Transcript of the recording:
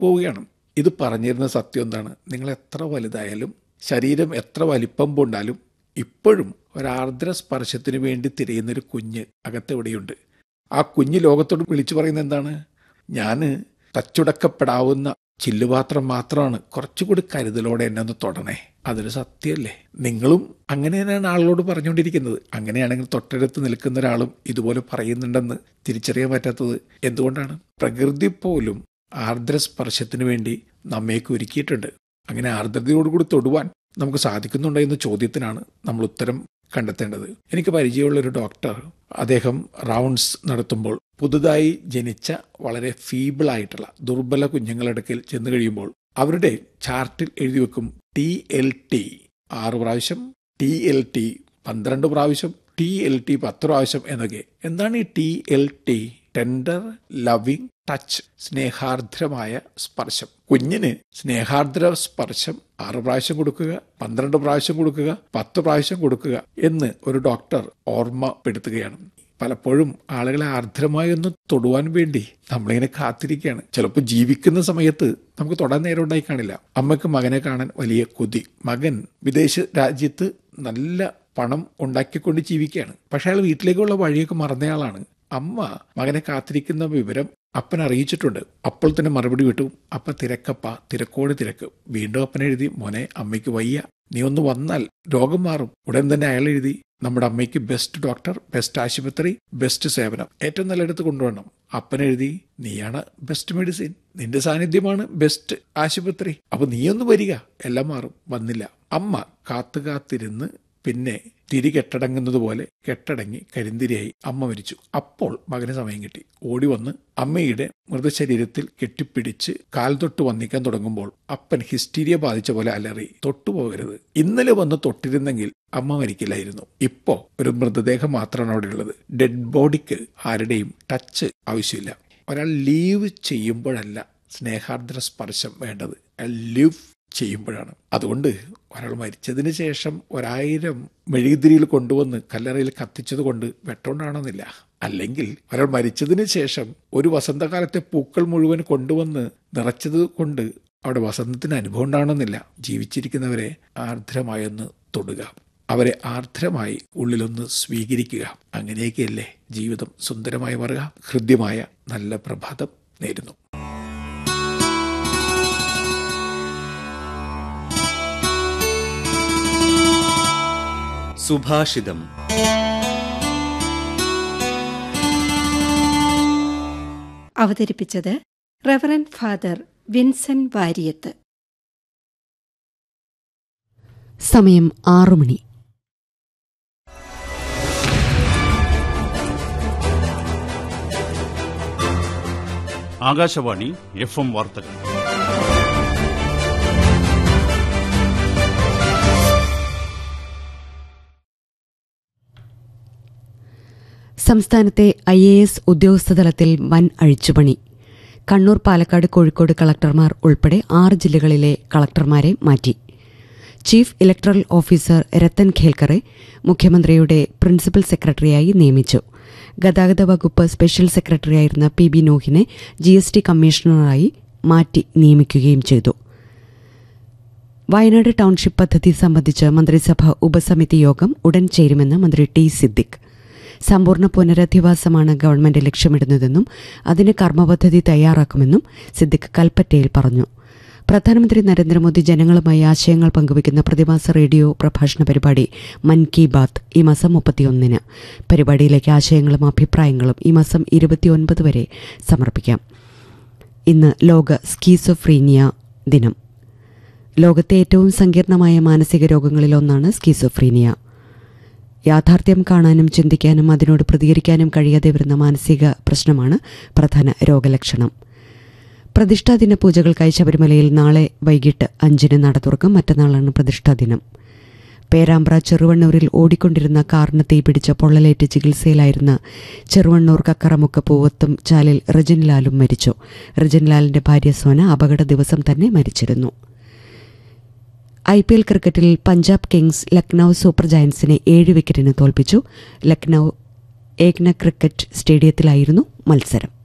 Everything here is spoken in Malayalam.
പോവുകയാണ് ഇത് പറഞ്ഞിരുന്ന സത്യം എന്താണ് നിങ്ങൾ എത്ര വലുതായാലും ശരീരം എത്ര വലിപ്പം കൊണ്ടാലും ഇപ്പോഴും ഒരാർദ്ര സ്പർശത്തിന് വേണ്ടി തിരയുന്നൊരു കുഞ്ഞ് അകത്തെവിടെയുണ്ട് ആ കുഞ്ഞ് ലോകത്തോട് വിളിച്ചു പറയുന്നത് എന്താണ് ഞാൻ തച്ചുടക്കപ്പെടാവുന്ന ചില്ലുപാത്രം മാത്രമാണ് കുറച്ചുകൂടി കരുതലോടെ എന്നെ ഒന്ന് തൊടണേ അതൊരു സത്യമല്ലേ നിങ്ങളും അങ്ങനെ തന്നെയാണ് ആളുകളോട് പറഞ്ഞുകൊണ്ടിരിക്കുന്നത് അങ്ങനെയാണെങ്കിൽ തൊട്ടടുത്ത് നിൽക്കുന്ന ഒരാളും ഇതുപോലെ പറയുന്നുണ്ടെന്ന് തിരിച്ചറിയാൻ പറ്റാത്തത് എന്തുകൊണ്ടാണ് പ്രകൃതി പോലും ആർദ്ര സ്പർശത്തിന് വേണ്ടി നമ്മയൊക്കെ ഒരുക്കിയിട്ടുണ്ട് അങ്ങനെ ആർദ്രതയോടുകൂടി തൊടുവാൻ നമുക്ക് സാധിക്കുന്നുണ്ടോ എന്ന ചോദ്യത്തിനാണ് നമ്മൾ ഉത്തരം കണ്ടെത്തേണ്ടത് എനിക്ക് പരിചയമുള്ള ഒരു ഡോക്ടർ അദ്ദേഹം റൗണ്ട്സ് നടത്തുമ്പോൾ പുതുതായി ജനിച്ച വളരെ ഫീബിളായിട്ടുള്ള ദുർബല കുഞ്ഞുങ്ങളടുക്കൽ ചെന്ന് കഴിയുമ്പോൾ അവരുടെ ചാർട്ടിൽ എഴുതി വെക്കും ടി എൽ ടി ആറ് പ്രാവശ്യം ടി എൽ ടി പന്ത്രണ്ട് പ്രാവശ്യം ടി എൽ ടി പത്ത് പ്രാവശ്യം എന്നൊക്കെ എന്താണ് ഈ T L T tender loving touch സ്നേഹാർദ്രമായ സ്പർശം കുഞ്ഞിന് സ്നേഹാർദ്ര സ്പർശം ആറ് പ്രാവശ്യം കൊടുക്കുക പന്ത്രണ്ട് പ്രാവശ്യം കൊടുക്കുക പത്ത് പ്രാവശ്യം കൊടുക്കുക എന്ന് ഒരു ഡോക്ടർ ഓർമ്മപ്പെടുത്തുകയാണ് പലപ്പോഴും ആളുകളെ ആർദ്രമായി ഒന്ന് തൊടുവാൻ വേണ്ടി നമ്മളിങ്ങനെ കാത്തിരിക്കുകയാണ് ചിലപ്പോൾ ജീവിക്കുന്ന സമയത്ത് നമുക്ക് തൊടാൻ നേരം ഉണ്ടായി കാണില്ല അമ്മയ്ക്ക് മകനെ കാണാൻ വലിയ കൊതി മകൻ വിദേശ രാജ്യത്ത് നല്ല പണം ഉണ്ടാക്കിക്കൊണ്ട് ജീവിക്കുകയാണ് പക്ഷെ അയാൾ വീട്ടിലേക്കുള്ള വഴിയൊക്കെ മറന്നയാളാണ് അമ്മ മകനെ കാത്തിരിക്കുന്ന വിവരം അപ്പൻ അറിയിച്ചിട്ടുണ്ട് അപ്പോൾ തന്നെ മറുപടി വിട്ടു അപ്പ തിരക്കപ്പ തിരക്കോട് തിരക്ക് വീണ്ടും അപ്പൻ എഴുതി മോനെ അമ്മയ്ക്ക് വയ്യ നീ ഒന്ന് വന്നാൽ രോഗം മാറും ഉടൻ തന്നെ അയാൾ എഴുതി നമ്മുടെ അമ്മയ്ക്ക് ബെസ്റ്റ് ഡോക്ടർ ബെസ്റ്റ് ആശുപത്രി ബെസ്റ്റ് സേവനം ഏറ്റവും നല്ലയിടത്ത് കൊണ്ടുവരണം അപ്പൻ എഴുതി നീയാണ് ബെസ്റ്റ് മെഡിസിൻ നിന്റെ സാന്നിധ്യമാണ് ബെസ്റ്റ് ആശുപത്രി അപ്പൊ നീ ഒന്ന് വരിക എല്ലാം മാറും വന്നില്ല അമ്മ കാത്തു കാത്തിരുന്ന് പിന്നെ തിരി കെട്ടടങ്ങുന്നത് പോലെ കെട്ടടങ്ങി കരിന്തിരിയായി അമ്മ മരിച്ചു അപ്പോൾ മകന് സമയം കിട്ടി ഓടി വന്ന് അമ്മയുടെ മൃതശരീരത്തിൽ കെട്ടിപ്പിടിച്ച് കാൽ തൊട്ട് വന്നിക്കാൻ തുടങ്ങുമ്പോൾ അപ്പൻ ഹിസ്റ്റീരിയ ബാധിച്ച പോലെ അലറി തൊട്ടുപോകരുത് ഇന്നലെ വന്ന് തൊട്ടിരുന്നെങ്കിൽ അമ്മ മരിക്കില്ലായിരുന്നു ഇപ്പോ ഒരു മൃതദേഹം മാത്രമാണ് അവിടെ ഉള്ളത് ഡെഡ് ബോഡിക്ക് ആരുടെയും ടച്ച് ആവശ്യമില്ല ഒരാൾ ലീവ് ചെയ്യുമ്പോഴല്ല സ്നേഹാർദ്ര സ്പർശം വേണ്ടത് ലിവ് ചെയ്യുമ്പോഴാണ് അതുകൊണ്ട് ഒരാൾ മരിച്ചതിന് ശേഷം ഒരായിരം മെഴുകുതിരിയിൽ കൊണ്ടുവന്ന് കല്ലറയിൽ കത്തിച്ചത് കൊണ്ട് വെട്ടോണ്ടാണെന്നില്ല അല്ലെങ്കിൽ ഒരാൾ മരിച്ചതിന് ശേഷം ഒരു വസന്തകാലത്തെ പൂക്കൾ മുഴുവൻ കൊണ്ടുവന്ന് നിറച്ചത് കൊണ്ട് അവിടെ വസന്തത്തിന് അനുഭവം ഉണ്ടാവണമെന്നില്ല ജീവിച്ചിരിക്കുന്നവരെ ആർദ്രമായൊന്ന് തൊടുക അവരെ ആർദ്രമായി ഉള്ളിലൊന്ന് സ്വീകരിക്കുക അങ്ങനെയൊക്കെയല്ലേ ജീവിതം സുന്ദരമായി മാറുക ഹൃദ്യമായ നല്ല പ്രഭാതം നേരുന്നു സുഭാഷിതം അവതരിപ്പിച്ചത് റവറൻ ഫാദർ വിൻസെന്റ് വാരിയത്ത് സമയം ആറു മണി ആകാശവാണി എഫ് എം വാർത്തകൾ സംസ്ഥാനത്തെ ഐ എ എസ് ഉദ്യോഗസ്ഥതലത്തിൽ വൻ അഴിച്ചുപണി കണ്ണൂർ പാലക്കാട് കോഴിക്കോട് കളക്ടർമാർ ഉൾപ്പെടെ ആറ് ജില്ലകളിലെ കളക്ടർമാരെ മാറ്റി ചീഫ് ഇലക്ടറൽ ഓഫീസർ രത്തൻ ഖേൽക്കറെ മുഖ്യമന്ത്രിയുടെ പ്രിൻസിപ്പൽ സെക്രട്ടറിയായി നിയമിച്ചു ഗതാഗത വകുപ്പ് സ്പെഷ്യൽ സെക്രട്ടറിയായിരുന്ന പി ബി നോഹിനെ ജി എസ് ടി കമ്മീഷണറായി മാറ്റി നിയമിക്കുകയും ചെയ്തു വയനാട് ടൌൺഷിപ്പ് പദ്ധതി സംബന്ധിച്ച് മന്ത്രിസഭ ഉപസമിതി യോഗം ഉടൻ ചേരുമെന്ന് മന്ത്രി ടി സിദ്ദിഖ് സമ്പൂർണ്ണ പുനരധിവാസമാണ് ഗവൺമെന്റ് ലക്ഷ്യമിടുന്നതെന്നും അതിന് കർമ്മപദ്ധതി തയ്യാറാക്കുമെന്നും സിദ്ദിഖ് കൽപ്പറ്റയിൽ പറഞ്ഞു പ്രധാനമന്ത്രി നരേന്ദ്രമോദി ജനങ്ങളുമായി ആശയങ്ങൾ പങ്കുവയ്ക്കുന്ന പ്രതിമാസ റേഡിയോ പ്രഭാഷണ പരിപാടി മൻ കി ബാത്ത് ഈ മാസം മുപ്പത്തിയൊന്നിന് പരിപാടിയിലേക്ക് ആശയങ്ങളും അഭിപ്രായങ്ങളും ഈ മാസം ഇരുപത്തിയൊൻപത് വരെ സമർപ്പിക്കാം ഇന്ന് ലോക സ്കീസോഫ്രീനിയ ദിനം ലോകത്തെ ഏറ്റവും സങ്കീർണമായ മാനസിക രോഗങ്ങളിലൊന്നാണ് സ്കീസോഫ്രീനിയ യാഥാർത്ഥ്യം കാണാനും ചിന്തിക്കാനും അതിനോട് പ്രതികരിക്കാനും കഴിയാതെ വരുന്ന മാനസിക പ്രശ്നമാണ് പ്രധാന രോഗലക്ഷണം പ്രതിഷ്ഠാദിന പൂജകൾക്കായി ശബരിമലയിൽ നാളെ വൈകിട്ട് അഞ്ചിന് നട തുറക്കും മറ്റന്നാളാണ് പ്രതിഷ്ഠാദിനം പേരാമ്പ്ര ചെറുവണ്ണൂരിൽ ഓടിക്കൊണ്ടിരുന്ന കാറിന് തീപിടിച്ച പൊള്ളലേറ്റ് ചികിത്സയിലായിരുന്ന ചെറുവണ്ണൂർ കക്കറമുക്ക് പൂവത്തും ചാലിൽ റജിൻലാലും മരിച്ചു റജിൻലാലിന്റെ ഭാര്യ സോന അപകട ദിവസം തന്നെ മരിച്ചിരുന്നു ഐ പി എൽ ക്രിക്കറ്റിൽ പഞ്ചാബ് കിങ്സ് ലക്നൌ സൂപ്പർ ജയൻസിനെ ഏഴ് വിക്കറ്റിന് തോൽപ്പിച്ചു ലക്നൌ ഏക്ന ക്രിക്കറ്റ് സ്റ്റേഡിയത്തിലായിരുന്നു മത്സരം